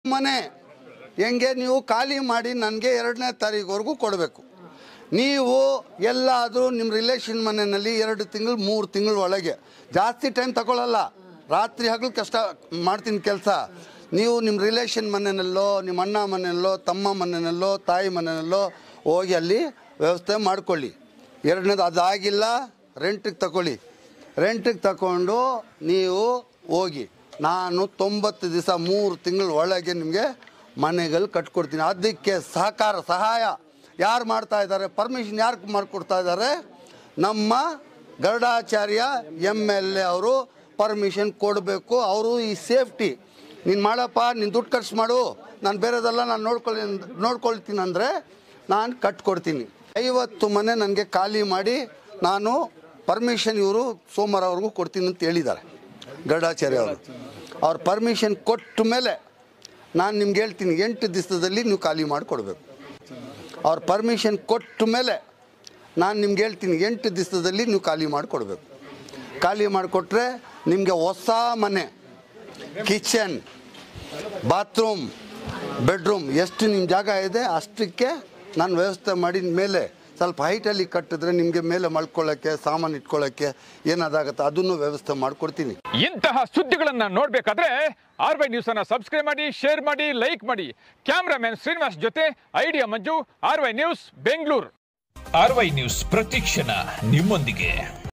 ಮನೆ ಹೆಂಗೆ ನೀವು ಖಾಲಿ ಮಾಡಿ ನನಗೆ ಎರಡನೇ ತಾರೀಕುವರೆಗೂ ಕೊಡಬೇಕು ನೀವು ಎಲ್ಲಾದರೂ ನಿಮ್ಮ ರಿಲೇಷನ್ ಮನೆಯಲ್ಲಿ ಎರಡು ತಿಂಗಳು ಮೂರು ತಿಂಗಳ ಒಳಗೆ ಜಾಸ್ತಿ ಟೈಮ್ ತಗೊಳ್ಳಲ್ಲ ರಾತ್ರಿ ಹಗಲು ಕಷ್ಟ ಮಾಡ್ತೀನಿ ಕೆಲಸ ನೀವು ನಿಮ್ಮ ರಿಲೇಷನ್ ಮನೆಯಲ್ಲೋ ನಿಮ್ಮ ಅಣ್ಣ ಮನೆಯಲ್ಲೋ ತಮ್ಮ ಮನೆಯಲ್ಲೋ ತಾಯಿ ಮನೆಯಲ್ಲೋ ಹೋಗಿ ಅಲ್ಲಿ ವ್ಯವಸ್ಥೆ ಮಾಡ್ಕೊಳ್ಳಿ ಎರಡನೇದು ಅದಾಗಿಲ್ಲ ರೆಂಟಿಗೆ ತಗೊಳ್ಳಿ ರೆಂಟಿಗೆ ತಗೊಂಡು ನೀವು ಹೋಗಿ ನಾನು ತೊಂಬತ್ತು ದಿವಸ ಮೂರು ತಿಂಗಳ ಒಳಗೆ ನಿಮಗೆ ಮನೆಗಳು ಕಟ್ಕೊಡ್ತೀನಿ ಅದಕ್ಕೆ ಸಹಕಾರ ಸಹಾಯ ಯಾರು ಮಾಡ್ತಾ ಇದ್ದಾರೆ ಪರ್ಮಿಷನ್ ಯಾರು ಮಾಡಿಕೊಡ್ತಾ ಇದ್ದಾರೆ ನಮ್ಮ ಗರುಡಾಚಾರ್ಯ ಎಮ್ ಎಲ್ ಎ ಅವರು ಪರ್ಮಿಷನ್ ಕೊಡಬೇಕು ಅವರು ಈ ಸೇಫ್ಟಿ ನೀನು ಮಾಡಪ್ಪ ನೀನು ದುಡ್ಡು ಖರ್ಚು ಮಾಡು ನಾನು ಬೇರೆದೆಲ್ಲ ನಾನು ನೋಡ್ಕೊಳ್ಳಿ ನೋಡ್ಕೊಳ್ತೀನಿ ಅಂದರೆ ನಾನು ಕಟ್ಕೊಡ್ತೀನಿ ಐವತ್ತು ಮನೆ ನನಗೆ ಖಾಲಿ ಮಾಡಿ ನಾನು ಪರ್ಮಿಷನ್ ಇವರು ಸೋಮವಾರವರೆಗೂ ಕೊಡ್ತೀನಿ ಅಂತ ಹೇಳಿದ್ದಾರೆ ಗರುಡಾಚಾರ್ಯ ಅವರು ಅವ್ರ ಪರ್ಮಿಷನ್ ಕೊಟ್ಟ ಮೇಲೆ ನಾನು ನಿಮ್ಗೆ ಹೇಳ್ತೀನಿ ಎಂಟು ದಿವಸದಲ್ಲಿ ನೀವು ಖಾಲಿ ಮಾಡಿ ಕೊಡಬೇಕು ಅವ್ರ ಪರ್ಮಿಷನ್ ಕೊಟ್ಟ ಮೇಲೆ ನಾನು ನಿಮ್ಗೆ ಹೇಳ್ತೀನಿ ಎಂಟು ದಿವಸದಲ್ಲಿ ನೀವು ಖಾಲಿ ಮಾಡಿ ಕೊಡಬೇಕು ಖಾಲಿ ಮಾಡಿಕೊಟ್ರೆ ನಿಮಗೆ ಹೊಸ ಮನೆ ಕಿಚನ್ ಬಾತ್ರೂಮ್ ಬೆಡ್ರೂಮ್ ಎಷ್ಟು ನಿಮ್ಮ ಜಾಗ ಇದೆ ಅಷ್ಟಕ್ಕೆ ನಾನು ವ್ಯವಸ್ಥೆ ಮಾಡಿದ ಮೇಲೆ ಸ್ವಲ್ಪ ಹೈಟಲ್ಲಿ ಕಟ್ಟಿದ್ರೆ ನಿಮಗೆ ಮೇಲೆ ಮಲ್ಕೊಳ್ಳೋಕ್ಕೆ ಸಾಮಾನು ಇಟ್ಕೊಳ್ಳೋಕ್ಕೆ ಏನಾದಾಗತ್ತೆ ಅದನ್ನು ವ್ಯವಸ್ಥೆ ಮಾಡಿಕೊಡ್ತೀನಿ ಇಂತಹ ಸುದ್ದಿಗಳನ್ನ ನೋಡ್ಬೇಕಾದ್ರೆ ಆರ್ ವೈ ನ್ಯೂಸ್ ಅನ್ನ ಸಬ್ಸ್ಕ್ರೈಬ್ ಮಾಡಿ ಶೇರ್ ಮಾಡಿ ಲೈಕ್ ಮಾಡಿ ಕ್ಯಾಮ್ರಾಮನ್ ಶ್ರೀನಿವಾಸ್ ಜೊತೆ Idea Manju R Y news Bengaluru R Y news ಪ್ರತಿಕ್ಷಣ ನಿಮ್ಮೊಂದಿಗೆ